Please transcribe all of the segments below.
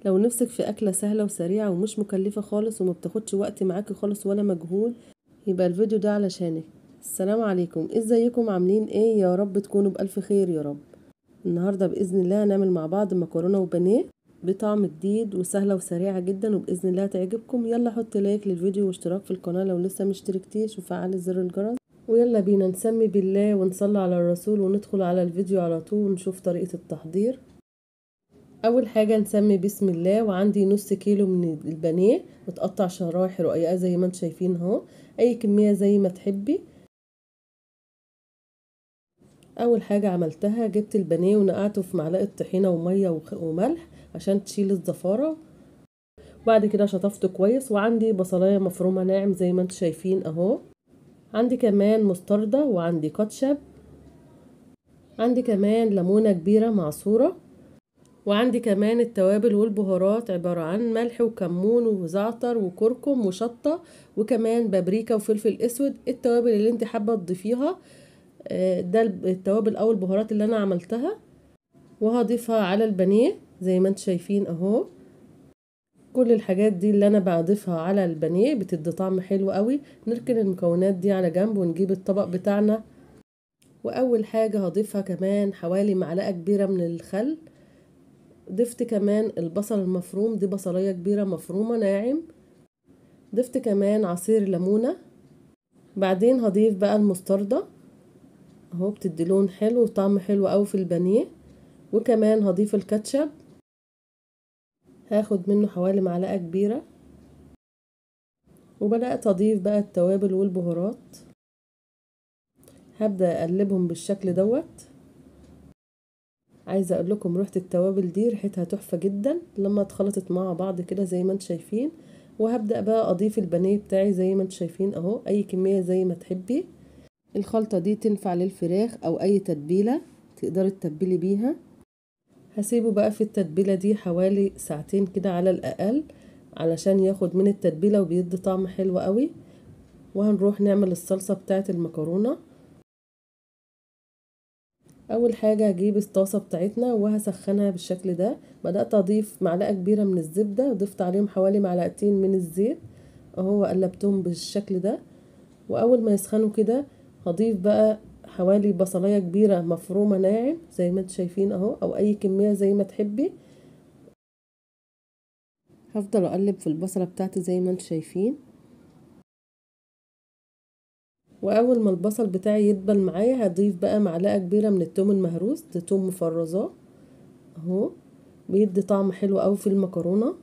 لو نفسك في أكلة سهلة وسريعة ومش مكلفة خالص وما بتاخدش وقت معاكي خالص ولا مجهود يبقى الفيديو ده علشانك السلام عليكم ازيكم عاملين ايه يا رب تكونوا بألف خير يا رب النهاردة بإذن الله هنعمل مع بعض مكرونة وبانيه بطعم جديد وسهلة وسريعة جدا وبإذن الله تعجبكم يلا حط لايك للفيديو واشتراك في القناة لو لسه مشتركتيش وفعل زر الجرس ويلا بينا نسمي بالله ونصلي على الرسول وندخل على الفيديو على طول ونشوف طريقة التحضير اول حاجة نسمي بسم الله وعندي نص كيلو من البانيه متقطع شرايح رقيقة زي ما انتم شايفين اهو اي كمية زي ما تحبي اول حاجة عملتها جبت البانيه ونقعته في معلقة طحينة ومية وملح عشان تشيل الزفارة وبعد كده شطفته كويس وعندي بصلاية مفرومة ناعم زي ما انتم شايفين اهو عندي كمان مستردة وعندي كاتشب عندي كمان ليمونة كبيرة معصورة وعندي كمان التوابل والبهارات عبارة عن ملح وكمون وزعتر وكركم وشطة وكمان بابريكا وفلفل اسود التوابل اللي انت حابة تضيفيها ده التوابل او البهارات اللي انا عملتها وهضيفها على البانيه زي ما انت شايفين اهو كل الحاجات دي اللي انا بضيفها على البانيه بتدي طعم حلو قوي نركن المكونات دي على جنب ونجيب الطبق بتاعنا واول حاجة هضيفها كمان حوالي معلقة كبيرة من الخل ضفت كمان البصل المفروم دي بصلايه كبيره مفرومه ناعم ضفت كمان عصير ليمونه بعدين هضيف بقى المستردة اهو بتدي لون حلو وطعم حلو قوي في البانيه وكمان هضيف الكاتشب هاخد منه حوالي معلقه كبيره وبدات اضيف بقى التوابل والبهارات هبدا اقلبهم بالشكل دوت عايزه اقول لكم ريحه التوابل دي ريحتها تحفه جدا لما اتخلطت مع بعض كده زي ما انتم شايفين وهبدا بقى اضيف البانيه بتاعي زي ما انتم شايفين اهو اي كميه زي ما تحبي الخلطه دي تنفع للفراخ او اي تتبيله تقدري تتبلي بيها هسيبه بقى في التتبيله دي حوالي ساعتين كده على الاقل علشان ياخد من التتبيله وبيدي طعم حلو قوي وهنروح نعمل الصلصه بتاعه المكرونه اول حاجة هجيب الطاسة بتاعتنا وهسخنها بالشكل ده بدأت اضيف معلقة كبيرة من الزبدة ضفت عليهم حوالي معلقتين من الزيت اهو قلبتهم بالشكل ده واول ما يسخنوا كده هضيف بقى حوالي بصلاية كبيرة مفرومة ناعم زي ما انتم شايفين اهو او اي كمية زي ما تحبي هفضل اقلب في البصلة بتاعتي زي ما انتم شايفين واول ما البصل بتاعي يدبل معايا هضيف بقى معلقه كبيره من التوم المهروس ده توم مفرزاه اهو بيدي طعم حلو قوي في المكرونه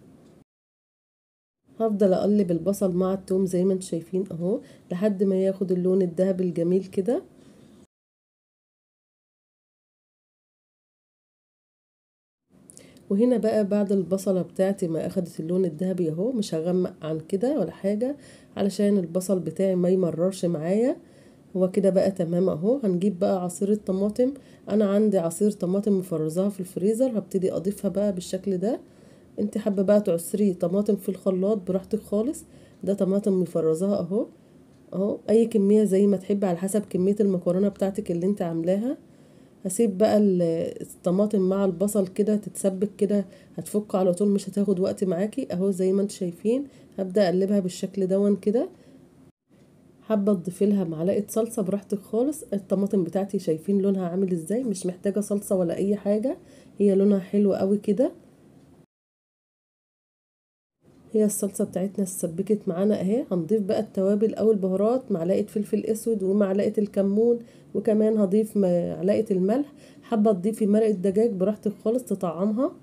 هفضل اقلب البصل مع التوم زي ما انتم شايفين اهو لحد ما ياخد اللون الذهبي الجميل كده وهنا بقى بعد البصلة بتاعتي ما اخدت اللون الذهبي اهو مش هغمق عن كده ولا حاجة علشان البصل بتاعي ما يمررش معايا هو كده بقى تمام اهو هنجيب بقى عصير الطماطم انا عندي عصير طماطم مفرزاها في الفريزر هبتدي اضيفها بقى بالشكل ده انت حابة بقى تعصري طماطم في الخلاط براحتك خالص ده طماطم مفرزاها اهو اهو اي كمية زي ما تحبي على حسب كمية المكرونة بتاعتك اللي انت عاملاها هسيب بقى الطماطم مع البصل كده تتسبك كده هتفك على طول مش هتاخد وقت معاكي اهو زي ما انتم شايفين هبدا اقلبها بالشكل دون كده حابه تضيفي لها معلقه صلصه براحتك خالص الطماطم بتاعتي شايفين لونها عامل ازاي مش محتاجه صلصه ولا اي حاجه هي لونها حلو قوي كده هي الصلصة بتاعتنا اتسبكت معانا اهي هنضيف بقى التوابل او البهارات معلقة فلفل اسود ومعلقة الكمون وكمان هضيف معلقة الملح حابة تضيفي مرقة دجاج براحتك خالص تطعمها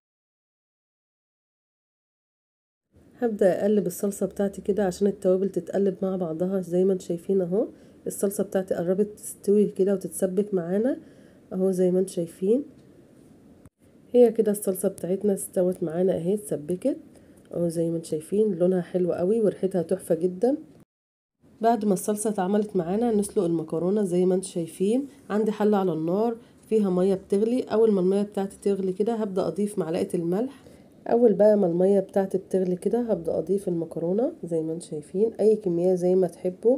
هبدأ اقلب الصلصة بتاعتي كده عشان التوابل تتقلب مع بعضها زي ما انتم شايفين اهو الصلصة بتاعتي قربت تستوي كده وتتسبك معانا اهو زي ما انتم شايفين هي كده الصلصة بتاعتنا استوت معانا اهي اتسبكت اهو زي ما انتم شايفين لونها حلو قوي وريحتها تحفه جدا بعد ما الصلصه اتعملت معانا نسلق المكرونه زي ما انتم شايفين عندي حله على النار فيها ميه بتغلي اول ما الميه بتاعتي تغلي كده هبدا اضيف معلقه الملح اول بقى ما الميه بتاعتي بتغلي كده هبدا اضيف المكرونه زي ما انتم شايفين اي كميه زي ما تحبوا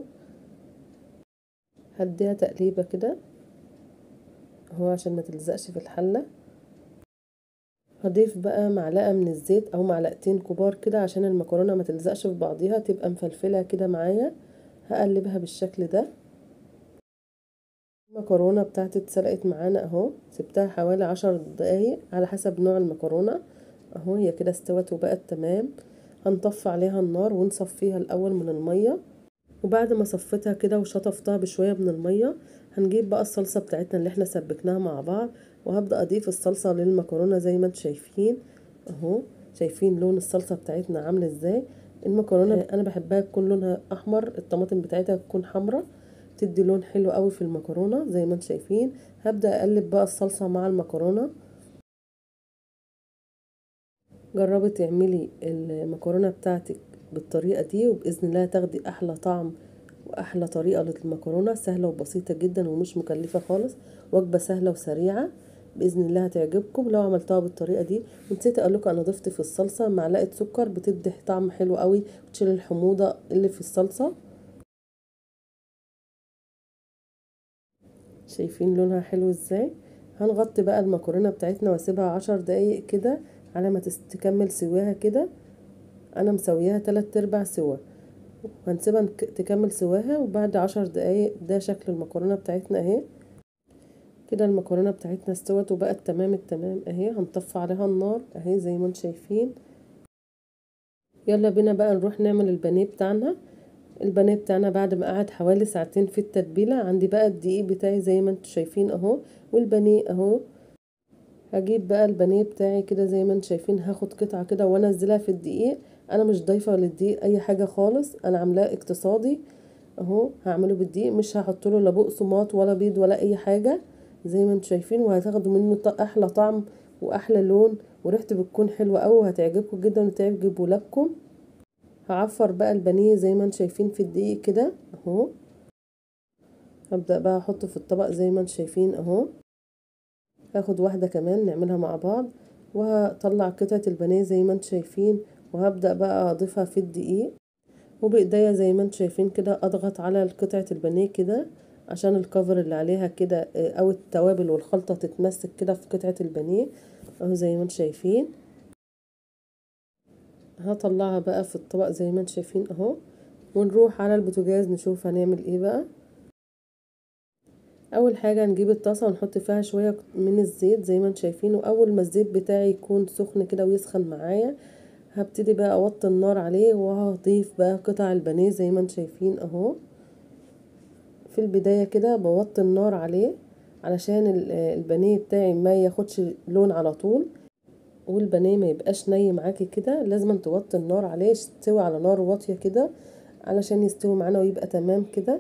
هديها تقليبه كده اهو عشان ما تلزقش في الحله هضيف بقى معلقة من الزيت او معلقتين كبار كده عشان المكرونة ما تلزقش في بعضيها تبقى مفلفلة كده معايا هقلبها بالشكل ده المكرونة بتاعتي اتسلقت معانا اهو سبتها حوالي عشر دقايق على حسب نوع المكرونة اهو هي كده استوت وبقت تمام هنطفي عليها النار ونصفيها الاول من المية وبعد ما صفيتها كده وشطفتها بشوية من المية هنجيب بقى الصلصة بتاعتنا اللي احنا سبكناها مع بعض وهبدأ اضيف الصلصة للمكرونة زي ما انتم شايفين اهو شايفين لون الصلصة بتاعتنا عامل ازاي المكرونة انا بحبها تكون لونها احمر الطماطم بتاعتها تكون حمراء تدي لون حلو قوي في المكرونة زي ما انتم شايفين هبدأ اقلب بقى الصلصة مع المكرونة جربي تعملي المكرونة بتاعتك بالطريقة دي وبإذن الله تاخدي أحلى طعم وأحلى طريقة للمكرونة سهلة وبسيطة جدا ومش مكلفة خالص وجبة سهلة وسريعة بإذن الله هتعجبكم لو عملتها بالطريقة دي ونسيت أقول لكم أنا ضفت في الصلصة معلقة سكر بتدي طعم حلو قوي وتشيل الحموضة اللي في الصلصة شايفين لونها حلو ازاي هنغطي بقى المكرونة بتاعتنا واسيبها عشر دقايق كده على ما تكمل سواها كده انا مسوياها تلات ارباع سوا هنسيبها تكمل سواها وبعد عشر دقايق ده شكل المكرونة بتاعتنا اهي كده المكرونة بتاعتنا استوت وبقت تمام التمام اهي هنطفي عليها النار اهي زي ما انتم شايفين يلا بينا بقى نروح نعمل البانيه بتاعنا البانيه بتاعنا بعد ما قعد حوالي ساعتين في التتبيلة عندي بقى الدقيق بتاعي زي ما انتم شايفين اهو والبانيه اهو هجيب بقى البانيه بتاعي كده زي ما انتم شايفين هاخد قطعة كده وانزلها في الدقيق انا مش ضايفه للدقيق اي حاجه خالص انا عاملاه اقتصادي اهو هعمله بالدقيق مش هحط له لا بقسماط ولا بيض ولا اي حاجه زي ما انتم شايفين وهتاخدوا منه احلى طعم واحلى لون وريحته بتكون حلوه قوي وهتعجبكم جدا وتعجب ولادكم هعفر بقى البانيه زي ما انتم شايفين في الدقيق كده اهو هبدا بقى احطه في الطبق زي ما انتم شايفين اهو هاخد واحده كمان نعملها مع بعض وهطلع قطعه البانيه زي ما انتم شايفين وهبدأ بقى اضيفها في الدقيق وبايديا زي ما انتم شايفين كده اضغط على قطعة البانيه كده عشان الكفر اللي عليها كده او التوابل والخلطة تتمسك كده في قطعة البانيه اهو زي ما انتم شايفين هطلعها بقى في الطبق زي ما انتم شايفين اهو ونروح على البوتاجاز نشوف هنعمل ايه بقى اول حاجه نجيب الطاسه ونحط فيها شويه من الزيت زي ما انتم شايفين واول ما الزيت بتاعي يكون سخن كده ويسخن معايا هبتدي بقى اوطي النار عليه وهضيف بقى قطع البانيه زي ما انتم شايفين اهو في البدايه كده بوطي النار عليه علشان البانيه بتاعي ما ياخدش لون على طول والبانيه ما يبقاش ني معاكي كده لازم توطي النار عليه يستوي على نار واطيه كده علشان يستوي معانا ويبقى تمام كده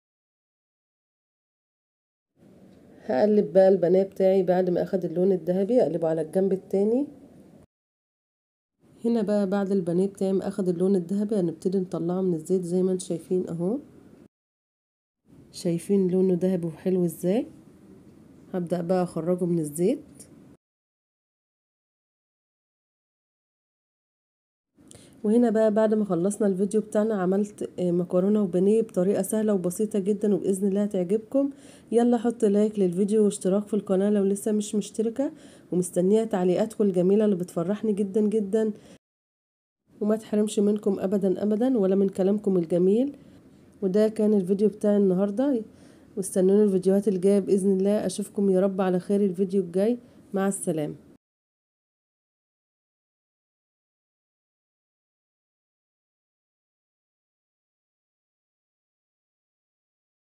هقلب بقى البانيه بتاعي بعد ما اخد اللون الذهبي اقلبه على الجنب التاني هنا بقى بعد البانيه بتاعي ما اخد اللون الذهبي هنبتدي نطلعه من الزيت زي ما انتم شايفين اهو شايفين لونه ذهبي وحلو ازاي هبدأ بقى اخرجه من الزيت وهنا بقى بعد ما خلصنا الفيديو بتاعنا عملت مكرونه وبانيه بطريقه سهله وبسيطه جدا وباذن الله هتعجبكم يلا حط لايك للفيديو واشتراك في القناه لو لسه مش مشتركه ومستنيه تعليقاتكم الجميله اللي بتفرحني جدا جدا وما تحرمش منكم ابدا ابدا ولا من كلامكم الجميل وده كان الفيديو بتاعي النهارده واستنوني الفيديوهات الجايه باذن الله اشوفكم يا رب على خير الفيديو الجاي مع السلامه